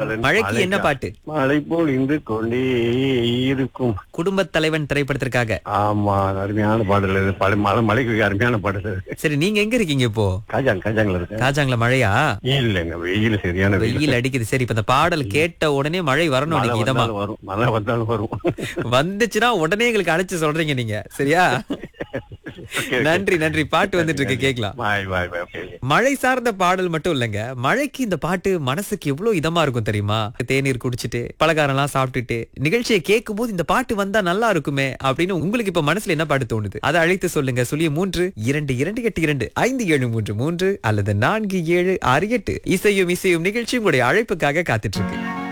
பாடல் மழைக்கு என்ன பாட்டு மழை போல் இன்று கொண்டே இருக்கும் குடும்பத் தலைவன் திரைப்படத்திற்காக ஆமா அருமையான பாடல் இது பழைய மழை மழைக்கு அருமையான பாடல் இது. சரி நீங்க எங்க இருக்கீங்க இப்போ காஜாங் காஜாங்ல இருக்கு காஜாங்கள மழையா இல்லைங்க வெயில் சரியான வெயில் வெயில் அடிக்குது சரி இப்ப இந்த பாடல் கேட்ட உடனே மழை வரணும் மழை இன்னைக்கு இதமா வந்தாலும் வரும் மழை வந்தாலும் வரும் வந்துச்சுன்னா உடனே எங்களுக்கு அழைச்சு சொல்றீங்க நீங்க சரியா நன்றி நன்றி பாட்டு வந்துட்டு இருக்கு கேக்கலாம் பாய் பாய் பாய் ஓகே மழை சார்ந்த பாடல் மட்டும் இல்லைங்க மழைக்கு இந்த பாட்டு மனசுக்கு எவ்வளவு இதமா இருக்கும் தெரியுமா தேநீர் குடிச்சிட்டு பலகாரம் எல்லாம் சாப்பிட்டுட்டு நிகழ்ச்சியை கேட்கும் போது இந்த பாட்டு வந்தா நல்லா இருக்குமே அப்படின்னு உங்களுக்கு இப்ப மனசுல என்ன பாட்டு தோணுது அதை அழைத்து சொல்லுங்க சொல்லிய மூன்று இரண்டு இரண்டு எட்டு இரண்டு ஐந்து ஏழு மூன்று மூன்று அல்லது நான்கு ஏழு ஆறு எட்டு இசையும் இசையும் நிகழ்ச்சி உங்களுடைய அழைப்புக்காக காத்துட்டு இருக்கு